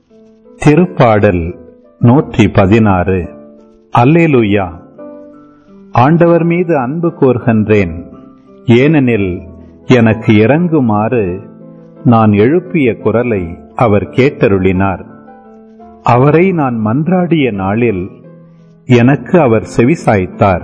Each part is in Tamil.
திருப்பாடல் நூற்றி பதினாறு அல்லேலுயா ஆண்டவர் மீது அன்பு கூர்கின்றேன் ஏனெனில் எனக்கு இறங்குமாறு நான் எழுப்பிய குரலை அவர் கேட்டருளினார் அவரை நான் மன்றாடிய நாளில் எனக்கு அவர் செவிசாய்த்தார்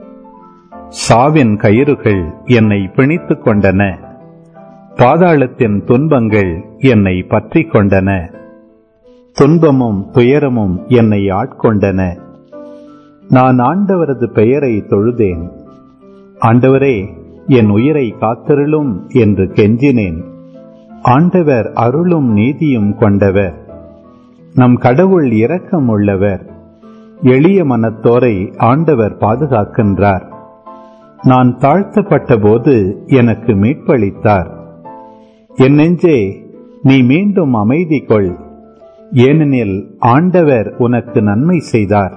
சாவின் கயிறுகள் என்னை பிணித்துக் கொண்டன பாதாளத்தின் துன்பங்கள் என்னை பற்றி கொண்டன துன்பமும் துயரமும் என்னை ஆட்கொண்டன நான் ஆண்டவரது பெயரை தொழுதேன் ஆண்டவரே என் உயிரை காத்தருளும் என்று கெஞ்சினேன் ஆண்டவர் அருளும் நீதியும் கொண்டவர் நம் கடவுள் இரக்கம் உள்ளவர் எளிய மனத்தோரை ஆண்டவர் பாதுகாக்கின்றார் நான் தாழ்த்தப்பட்ட போது எனக்கு மீட்பளித்தார் என் நெஞ்சே நீ மீண்டும் அமைதி கொள் ஏனெனில் ஆண்டவர் உனக்கு நன்மை செய்தார்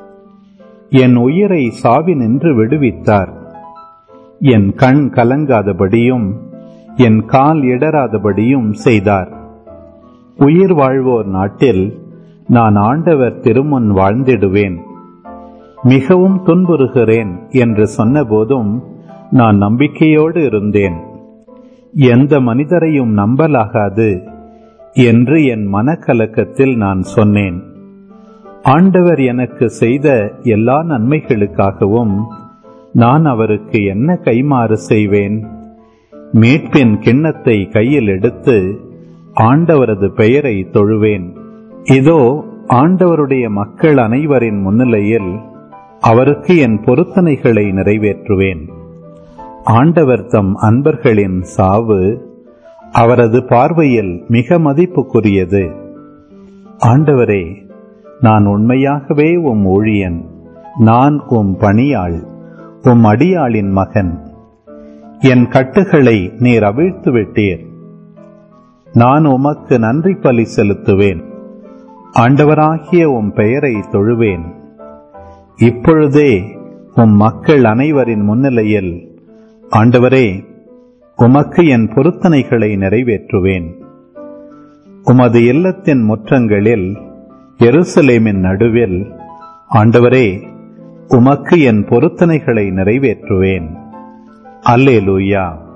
என் உயிரை சாவினின்று விடுவித்தார் என் கண் கலங்காதபடியும் என் கால் இடராதபடியும் செய்தார் உயிர் வாழ்வோர் நாட்டில் நான் ஆண்டவர் திருமுன் வாழ்ந்திடுவேன் மிகவும் துன்புறுகிறேன் என்று சொன்னபோதும் நான் நம்பிக்கையோடு இருந்தேன் எந்த மனிதரையும் நம்பலாகாது என்று என் மனக்கலக்கத்தில் நான் சொன்னேன் ஆண்டவர் எனக்கு செய்த எல்லா நன்மைகளுக்காகவும் நான் அவருக்கு என்ன கைமாறு செய்வேன் மீட்பின் கிண்ணத்தை கையில் எடுத்து ஆண்டவரது பெயரை தொழுவேன் இதோ ஆண்டவருடைய மக்கள் அனைவரின் முன்னிலையில் அவருக்கு என் பொருத்தனைகளை நிறைவேற்றுவேன் ஆண்டவர் தம் அன்பர்களின் சாவு அவரது பார்வையில் மிக மதிப்புக்குரியது ஆண்டவரே நான் உண்மையாகவே உம் ஊழியன் நான் உம் பணியாள் உம் அடியாளின் மகன் என் கட்டுகளை நீர் அவிழ்த்து விட்டீர் நான் உமக்கு நன்றி பலி செலுத்துவேன் ஆண்டவராகிய உம் பெயரை தொழுவேன் இப்பொழுதே உம் மக்கள் அனைவரின் முன்னிலையில் ஆண்டவரே உமக்கு என் பொருத்தனைகளை நிறைவேற்றுவேன் உமது இல்லத்தின் முற்றங்களில் எருசலேமின் நடுவில் ஆண்டவரே உமக்கு என் பொருத்தனைகளை நிறைவேற்றுவேன் அல்லேலூயா